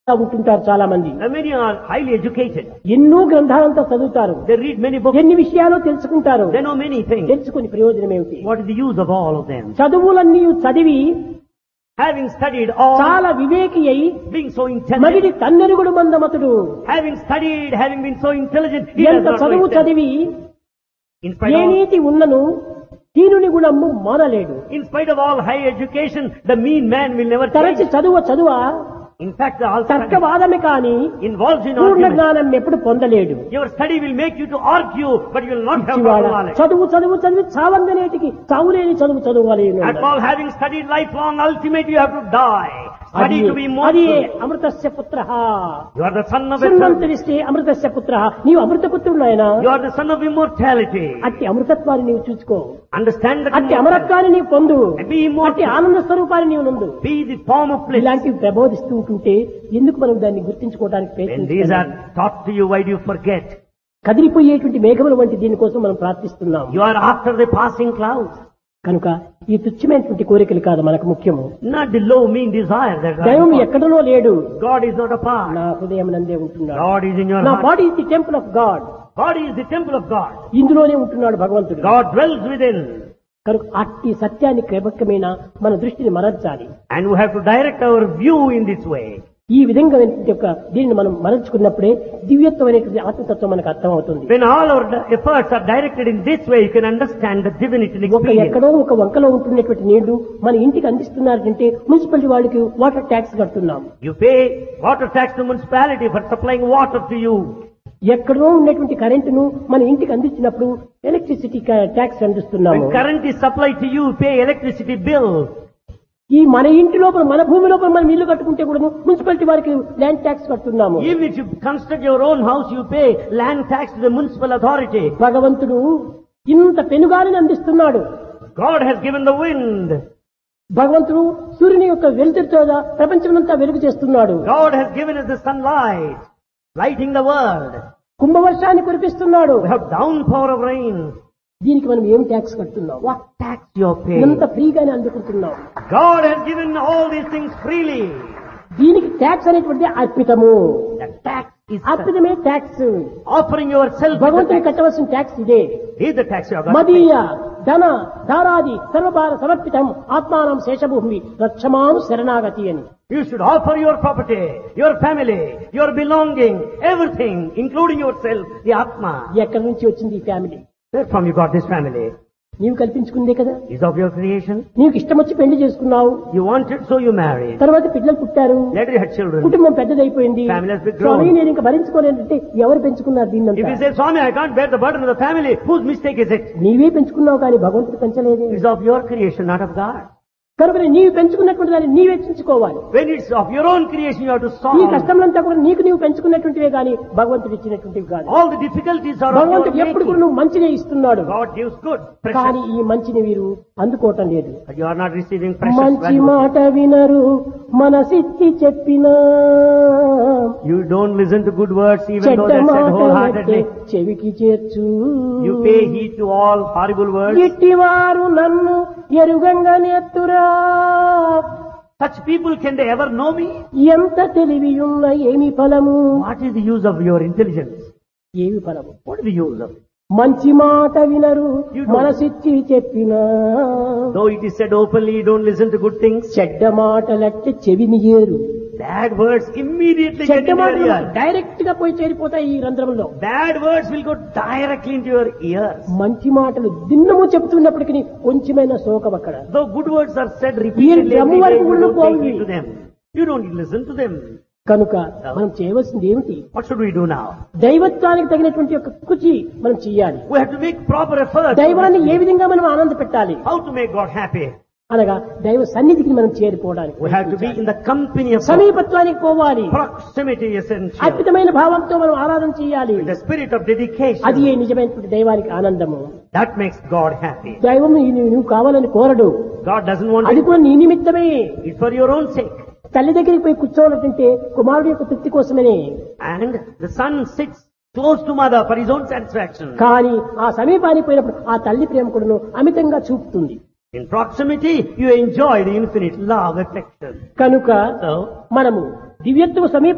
ఉంటుంటారు చాలా మంది And many are highly educated. ఎన్నో గ్రంథాలంతా చదువుతారు They read many books. ఎన్ని విషయాలు తెలుసుకుంటారు They know many things. తెలుసుకుని ప్రయోజనం ఏమిటి What is the use of all of them? చదువులన్నీ చదివి Having studied all, చాలా వివేకి అయి being so intelligent, మగిడి తన్నెరుగుడు మందమతుడు having studied, having been so intelligent, he does ఎంత not know చదువు himself. చదివి In spite, ఏ of, నీతి ఉన్నను దీనుని గుణము మానలేడు in spite of all high education, the mean man will never తరచి change. చదువు చదువ In fact, the all study తర్కవాదమే కాని involves in Purna argument. జ్ఞానం ఎప్పుడు పొందలేడు Your study will make you to argue, but you will not have పిచ్చివాడ, proper knowledge. చదువు చదువు చదివి చావందనేటికి చావులేని చదువు చదువాలి At all, having studied lifelong, ultimately you have to die. అది Study to be అది immortal. అమృతస్య పుత్ర You are the son of శృణ్వంతు eternity. విష్టే అమృతస్య పుత్ర నీవు అమృత పుత్రుడు ఆయన You are the son of immortality. అట్టి అమృతత్వాన్ని నీవు చూసుకో Understand that అట్టి immortality. అమరత్వాన్ని నీవు పొందు And be immortal. అట్టి ఆనంద స్వరూపాన్ని నీవు నందు Be the form of bliss. ఇలాంటివి ప్రబోధిస్తూ ఉంటుంటే ఎందుకు మనం దాన్ని గుర్తించుకోవడానికి When these ప్రయత్నిస్తున్నాం are taught to you, why do you forget? కదిలిపోయేటువంటి మేఘముల వంటి దీనికోసం మనం ప్రార్థిస్తున్నాం You are after the passing clouds. కనుక ఈ తుచ్చమైనటువంటి కోరికలు కాదు మనకు ముఖ్యము Not the low, mean desire that దైవం God, ఎక్కడనో లేడు God is not apart. నా హృదయం నందే ఉంటున్నాడు God is in your నా heart. Body is the temple of god Body is the temple of God. ఇందులోనే ఉంటున్నాడు భగవంతుడు God dwells within. కనుక అట్టి సత్యాన్ని క్రమక్రమేణ మన దృష్టిని మరల్చాలి And we have to direct our view in this way. ఈ విధంగా యొక్క దీనిని మనం మరల్చుకున్నప్పుడే దివ్యత్వం అనేటువంటి ఆత్మతత్వం మనకు అర్థమవుతుంది When all our efforts are directed in this way, you can understand the divinity and ఒక experience. ఎక్కడో ఒక వంకలో ఉంటున్నటువంటి నీళ్లు మన ఇంటికి అందిస్తున్నారంటే మున్సిపాలిటీ వాళ్ళకి వాటర్ ట్యాక్స్ కడుతున్నాం You pay water tax to municipality for supplying water to you. ఎక్కడో ఉన్నటువంటి కరెంటును మన ఇంటికి అందించినప్పుడు ఎలక్ట్రిసిటీ ట్యాక్స్ అందిస్తున్నాము When current is supplied to you, you pay electricity bill. ఈ మన ఇంటి లోపల మన భూమి లోపల మనం ఇల్లు కట్టుకుంటే కూడా మున్సిపాలిటీ వారికి ల్యాండ్ ట్యాక్స్ కడుతున్నాము Even if you construct your own house, you pay land tax to the municipal authority. భగవంతుడు ఇంత పెనుగాలిని అందిస్తున్నాడు God has given the wind. భగవంతుడు సూర్యుని యొక్క వెలుతురుతో ప్రపంచమంతా వెలుగు చేస్తున్నాడు God has given us the sunlight, lighting the world. కుంభవర్షాన్ని కురిపిస్తున్నాడు We have downpour of rain. దీనికి మనం ఏం ట్యాక్స్ కడుతున్నాం What tax you are paying? ఇంత ఫ్రీగానే అందుకుంటున్నాం God has given all these things freely. దీనికి ట్యాక్స్ అనేటువంటిది అర్పితము The tax is అర్పితమే tax offering yourself. is the భగవంతుని tax. కట్టవలసిన ట్యాక్స్ ఇదే Is the tax you are going to మదీయ ధన ధారాది సర్వభార సమర్పితం ఆత్మానం శేషభూమి రక్షమాను శరణాగతి అని You should offer your property, your family, your belonging, everything, including yourself, the Atma. ఎక్కడి నుంచి వచ్చింది ఈ family Where from you got this family? నీవు కల్పించుకుందే కదా Is of your creation? నీకు ఇష్టం వచ్చి పెళ్లి చేసుకున్నావు You wanted, so you married. తర్వాత పిల్లలు పుట్టారు Later you had children. కుటుంబం పెద్దదైపోయింది Family has been grown. స్వామి నేను ఇంకా భరించుకోలేనంటే ఎవరు పెంచుకున్నారు If you దీన్నంతా say, Swami, I can't bear the burden of the family, whose mistake is it? నీవే పెంచుకున్నావు కానీ భగవంతుడు పెంచలేదే It's of your creation, not of God. కనుక నీవు పెంచుకున్నటువంటి దాన్ని నీవే పెంచుకోవాలి When it's of your own creation, you have to ఈ solve. కష్టములంతా కూడా నీకు నీవు పెంచుకున్నటువంటివే కానీ భగవంతుడు ఇచ్చినటువంటివి కాదు All the difficulties are of your భగవంతుడు ఎప్పుడు కూడా making. నువ్వు మంచినే ఇస్తున్నాడు God gives good, కానీ precious. ఈ మంచిని వీరు అందుకోవటం లేదు But you are not receiving precious మంచి value. మాట వినరు మనసిచ్చి చెప్పినా You don't listen to good words even though చెడ్డ they're said మాట wholeheartedly. చెవికి చేర్చు You pay heed to all horrible words. ఇట్టివారు నన్ను ఎరుగంగా నెత్తురా Such people, can they ever know me? ఎంత తెలివియున్న ఏమి ఫలము What is the use of your intelligence? ఏమి ఫలము What is the use of it? మంచి మాట వినరు You don't. మనసిచ్చి చెప్పినా Though it is said openly, you don't listen to good things. చెడ్డ మాటలట్టే చెవిని ఏరు Bad words immediately get చెడ్డ into మాటలు your ear. డైరెక్ట్ గా పోయి చేరిపోతాయి ఈ రంధ్రంలో Bad words will go directly into your ears. మంచి మాటలు దిన్నము చెబుతున్నప్పటికీ కొంచెమైనా శోకం అక్కడ Though good words are said repeatedly, ఈ every day, వరకు you ఉండు don't take పోయి. heed to them. You don't listen to them. కనుక మనం చేయవలసింది ఏమిటి What should we do now? దైవత్వానికి తగినటువంటి ఒక కృషి మనం చెయ్యాలి We have to make proper effort. దైవాన్ని ఏ విధంగా మనం ఆనంద పెట్టాలి How to make God happy? అనగా దైవ సన్నిధికి మనం చేరిపోవడానికి We have to be in the company of God. సమీపత్వానికి పోవాలి Proximity is essential. అద్భుతమైన భావంతో మనం ఆరాధన చేయాలి With the spirit of dedication. అది ఏ నిజమైనటువంటి దైవానికి ఆనందము That makes God happy. దైవం నీ- నువ్వు కావాలని కోరడు God doesn't want అది it. కూడా నీ నిమిత్తమే It's for your own sake. తల్లి దగ్గరికి పోయి కూర్చోవాలంటే కుమారుడు యొక్క తృప్తి కోసమనే And the son sits close to mother for his own satisfaction. కానీ ఆ సమీపానికి పోయినప్పుడు ఆ తల్లి ప్రేమ కూడాను అమితంగా చూపుతుంది In proximity, you enjoy the infinite love, affection. కనుక So, మనము దివ్యత్వ సమీప